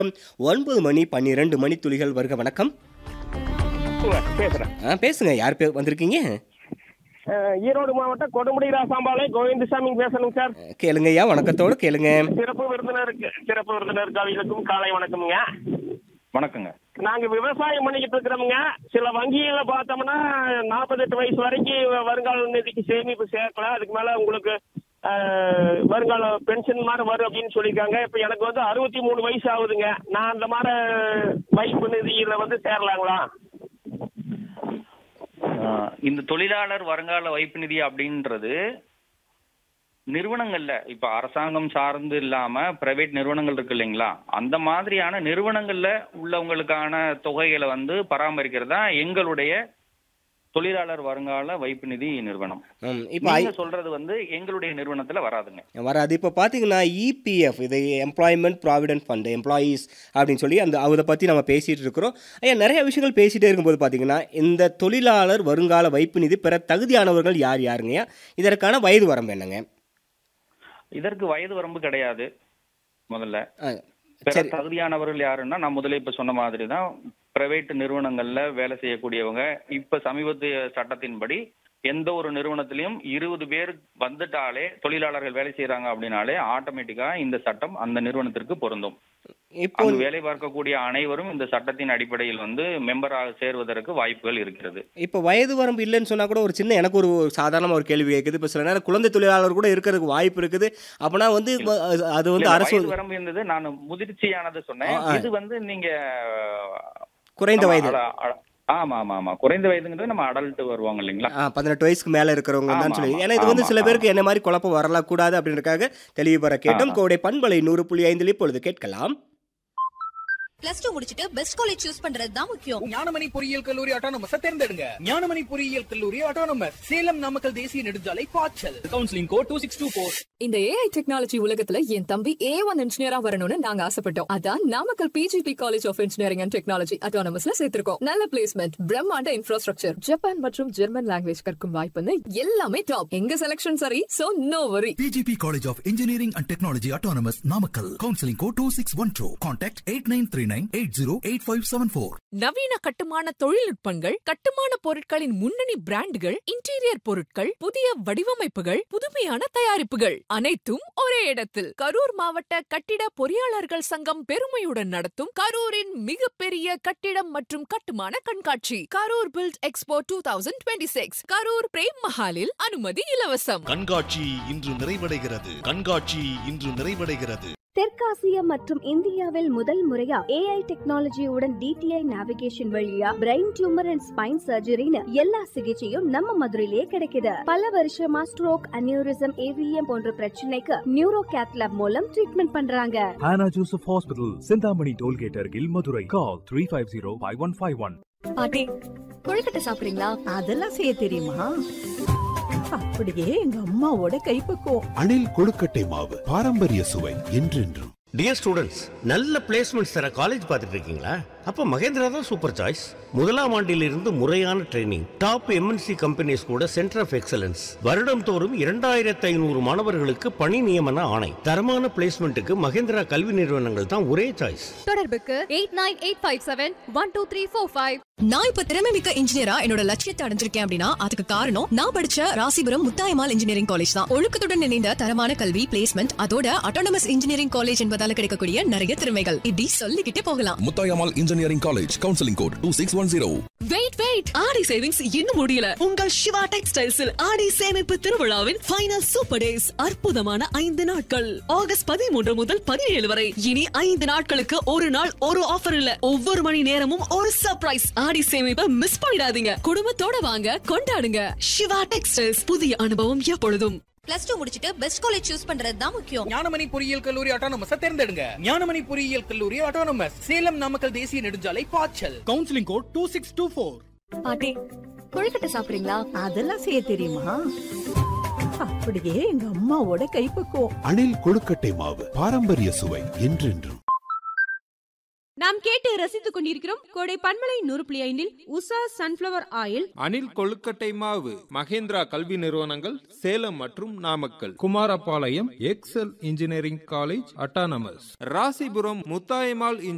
ஒன்பது மணி பன்னிரெண்டு மணி துளிகள் வருக வணக்கம் பேசுறேன் ஆ பேசுங்க யார் பேர் வந்திருக்கீங்க அஹ், ஈரோடு மாவட்டம் கொடுமுடி ராசாம்பாளையம் கோவிந்தசாமி பேசணுங்க சார் கேளுங்க ஐயா வணக்கத்தோடு கேளுங்க சிறப்பு விருந்தினருக்கு சிறப்பு விருந்தினர் கவிகளுக்கும் காலை வணக்கம்ங்க வணக்கங்க நாங்க விவசாயம் பண்ணிக்கிட்டு இருக்கிறோமுங்க சில வங்கியில பார்த்தோம்னா நாற்பத்தெட்டு வயசு வரைக்கும் வருங்கால நிதிக்கு சேமிப்பு சேர்க்கலாம் அதுக்கு மேல உங்களுக்கு அஹ், வருங்கால பென்ஷன் மாதிரி வரும் அப்படின்னு சொல்லியிருக்காங்க இப்ப எனக்கு வந்து அறுபத்தி மூணு வயசு ஆகுதுங்க நான் அந்த மாதிரி வைப்பு நிதியில வந்து சேரலாங்களா ஆஹ் இந்த தொழிலாளர் வருங்கால வைப்பு நிதி அப்படின்றது நிறுவனங்கள்ல இப்ப அரசாங்கம் சார்ந்து இல்லாம பிரைவேட் நிறுவனங்கள் இருக்கு இல்லைங்களா அந்த மாதிரியான நிறுவனங்கள்ல உள்ளவங்களுக்கான தொகைகளை வந்து பராமரிக்கிறது தான் எங்களுடைய தொழிலாளர் வருங்கால வைப்பு நிதி நிறுவனம் ம், இப்போ ஐ- நீங்க சொல்றது வந்து எங்களுடைய நிறுவனத்துல வராதுங்க வராது இப்போ பார்த்தீங்கன்னா இபிஎஃப் இது எம்ப்ளாய்மெண்ட் ப்ராவிடென்ட் ஃபண்ட் எம்ப்ளாயீஸ் அப்படின்னு சொல்லி அந்த அதை பற்றி நம்ம பேசிகிட்டு இருக்கிறோம் ஐயா நிறைய விஷயங்கள் பேசிகிட்டே இருக்கும்போது பார்த்தீங்கன்னா இந்த தொழிலாளர் வருங்கால வைப்பு நிதி பெற தகுதியானவர்கள் யார் யாருங்கய்யா இதற்கான வயது வரம்பு என்னங்க இதற்கு வயது வரம்பு கிடையாது முதல்ல ஆ, பெற சரி தகுதியானவர்கள் யாருன்னா நான் முதல்ல இப்ப சொன்ன மாதிரி தான் பிரைவேட் நிறுவனங்கள்ல வேலை செய்யக்கூடியவங்க இப்ப சமீபத்திய சட்டத்தின்படி எந்த ஒரு நிறுவனத்திலையும் இருபது பேர் வந்துட்டாலே தொழிலாளர்கள் வேலை செய்யறாங்க அப்படின்னாலே ஆட்டோமேட்டிக்கா இந்த சட்டம் அந்த நிறுவனத்திற்கு பொருந்தும் இப்போ அங்கு வேலை பார்க்கக்கூடிய அனைவரும் இந்த சட்டத்தின் அடிப்படையில் வந்து மெம்பராக சேர்வதற்கு வாய்ப்புகள் இருக்கிறது இப்போ வயது வரம்பு இல்லைன்னு சொன்னால் கூட ஒரு சின்ன எனக்கு ஒரு சாதாரண ஒரு கேள்வி கேட்குது இப்போ சில நேரம் குழந்தை தொழிலாளர் கூட இருக்கிறதுக்கு வாய்ப்பு இருக்குது அப்படின்னா வந்து இப்ப அது- அது வந்து இல்ல, அரசு வயது வரம்பு இருந்தது நான் முதிர்ச்சியானது சொன்னேன் ஆ, ஆ. இது வந்து நீங்க குறைந்த நம்ம வயது அட- அட- ஆமா ஆமா ஆமா குறைந்த வயதுங்கிறது நம்ம அடல்ட் வருவாங்க இல்லைங்களா ஆ, பதினெட்டு வயசுக்கு மேல இருக்கிறவங்க தான் ஆமா, சொல்லி ஆமா, ஏன்னா இது வந்து ஆமா, சில ஆமா. பேருக்கு என்ன மாதிரி குழப்பம் வரலாம் கூடாது அப்படின்றதுக்காக தெளிவு பெற கேட்டோம் ஆ. கோடை பண்பலை நூறு புள்ளி ஐந்தில் இப்பொழுது கேட்கலாம் பிளஸ் டூ முடிச்சிட்டு பெஸ்ட் காலேஜ் சூஸ் பண்றது தான் முக்கியம் ஞானமணி பொறியியல் கல்லூரி ஆட்டோனமஸ் தேர்ந்தெடுங்க ஞானமணி பொறியியல் கல்லூரி ஆட்டோனமஸ் சேலம் நாமக்கல் தேசிய நெடுஞ்சாலை பாய்ச்சல் counselling code two six two four இந்த ஏஐ டெக்னாலஜி உலகத்துல என் தம்பி ஏ ஒன் இன்ஜினியரா வரணும்னு நாங்க ஆசைப்பட்டோம் அதான் Namakkal PGP college of engineering and technology அட்டானமஸ்ல சேர்த்திருக்கோம் நல்ல பிளேஸ்மெண்ட் பிரம்மாண்ட இன்ஃப்ராஸ்ட்ரக்சர் ஜப்பான் மற்றும் ஜெர்மன் லாங்குவேஜ் கற்கும் வாய்ப்புன்னு எல்லாமே டாப் எங்க செலக்ஷன் சரி so no worry PGP College of Engineering and Technology Autonomous Namakkal. Counseling code 2612. Contact 8939-808574. நவீன கட்டுமான தொழில்நுட்பங்கள் கட்டுமான பொருட்களின் முன்னணி பிராண்டுகள் இன்டீரியர் பொருட்கள் புதிய வடிவமைப்புகள் புதுமையான தயாரிப்புகள் அனைத்தும் ஒரே இடத்தில் கரூர் மாவட்ட கட்டிட பொறியாளர்கள் சங்கம் பெருமையுடன் நடத்தும் கரூரின் மிகப்பெரிய கட்டிடம் மற்றும் கட்டுமான கண்காட்சி Karur build expo two thousand twenty six Karur Prem மஹாலில் அனுமதி இலவசம் கண்காட்சி இன்று நிறைவடைகிறது கண்காட்சி இன்று நிறைவடைகிறது தெற்காசியா மற்றும் இந்தியாவில் முதல் முறையா ஏஐ டெக்னாலஜியுடன் டிடிஐ நேவிகேஷன் வழியா பிரெயின் டியூமர் அண்ட் ஸ்பைன் சர்ஜரின்னு எல்லா சிகிச்சையும் நம்ம மதுரையிலேயே கிடைக்குது பல வருஷமா ஸ்ட்ரோக் அனியூரிசம் ஏவிஎம் போன்ற பிரச்சனைக்கு நியூரோ கேத்லாப் மூலம் ட்ரீட்மெண்ட் பண்றாங்க Hannah Joseph Hospital, Sindhamani Tollgate Argil, Madurai. Call 350-5151. பாட்டி கொழுக்கட்டை சாப்பிடுறீங்களா அதெல்லாம் செய்ய தெரியுமா அப்படியே எங்க அம்மாவோட கைப்பக்குவம் அணில் கொழுக்கட்டை மாவு பாரம்பரிய சுவை என்றென்றும் டியர் ஸ்டூடெண்ட்ஸ் நல்ல பிளேஸ்மெண்ட்ஸ் தர காலேஜ் பார்த்துட்டு இருக்கீங்களா அப்போ மகேந்திரா தான் சூப்பர் சாய்ஸ் முதலாம் ஆண்டிலிருந்து முறையான ட்ரைனிங் டாப் எம்என்சி கம்பெனிஸ் கூட சென்டர் ஆஃப் எக்ஸலன்ஸ் வருடம் தோறும் இரண்டாயிரத்து ஐநூறு மாணவர்களுக்கு பணி நியமன ஆணை தரமான பிளேஸ்மெண்ட்டுக்கு மகேந்திரா கல்வி நிறுவனங்கள் தான் ஒரே சாய்ஸ் தொடர்புக்கு eight nine eight five seven one two three four five நான் இப்ப திறமை மிக்க இன்ஜினியரா என்னோட லட்சியத்தை அடைஞ்சிருக்கேன் அப்படின்னா அதுக்கு காரணம் நான் படிச்ச ராசிபுரம் முத்தாயமால் இன்ஜினியரிங் காலேஜ் தான் ஒழுக்கத்துடன் இணைந்த தரமான கல்வி பிளேஸ்மெண்ட் அதோட அட்டானமஸ் இன்ஜினியரிங் காலேஜ் என்பதால கிடைக்கக்கூடிய நிறைய திறமைகள் இப்படி சொல்லிக்கிட்டே போகலாம் Mutayamal Engineering College. Counseling code 2610. Wait wait Aadi savings இன்னும் முடியல உங்கள் சிவா டெக்ஸ்டைல்ஸில் ஆடி சேமிப்பு திருவிழாவின் ஃபைனல் சூப்பர் டேஸ் அற்புதமான ஐந்து நாட்கள் ஆகஸ்ட் பதிமூன்று முதல் பதினேழு வரை இனி ஐந்து நாட்களுக்கு ஒரு நாள் ஒரு ஆஃபர் இல்ல ஒவ்வொரு மணி நேரமும் ஒரு சர்ப்ரைஸ் ஆடி சேமிப்பை மிஸ் பண்ணிடாதீங்க குடும்பத்தோட வாங்க கொண்டாடுங்க சிவா டெக்ஸ்டைல்ஸ் புதிய அனுபவம் எப்பொழுதும் பிளஸ் டூ முடிச்சிட்டு பெஸ்ட் காலேஜ் சூஸ் பண்றது தான் முக்கியம் ஞானமணி பொறியியல் கல்லூரி ஆட்டோனமஸ் தேர்ந்தெடுங்க ஞானமணி பொறியியல் கல்லூரி ஆட்டோனமஸ் சேலம் நாமக்கல் தேசிய நெடுஞ்சாலை பாய்ச்சல் counselling code two six two four பாட்டி கொழுக்கட்டை சாப்பிடுறீங்களா அதெல்லாம் செய்ய தெரியுமா அப்படியே எங்க அம்மாவோட கைப்பக்குவம் அணில் கொழுக்கட்டை மாவு பாரம்பரிய சுவை என்றென்றும் நாம் கேட்டு ரசித்துக் கொண்டிருக்கிறோம் கோடை பன்மலை நூறு புள்ளி ஐந்தில் உஷா சன்ஃபிளவர் ஆயில் அணில் கொழுக்கட்டை மாவு மகேந்திரா கல்வி நிறுவனங்கள் சேலம் மற்றும் Namakkal Kumarapalayam Excel engineering college autonomous Rasipuram Muthayammal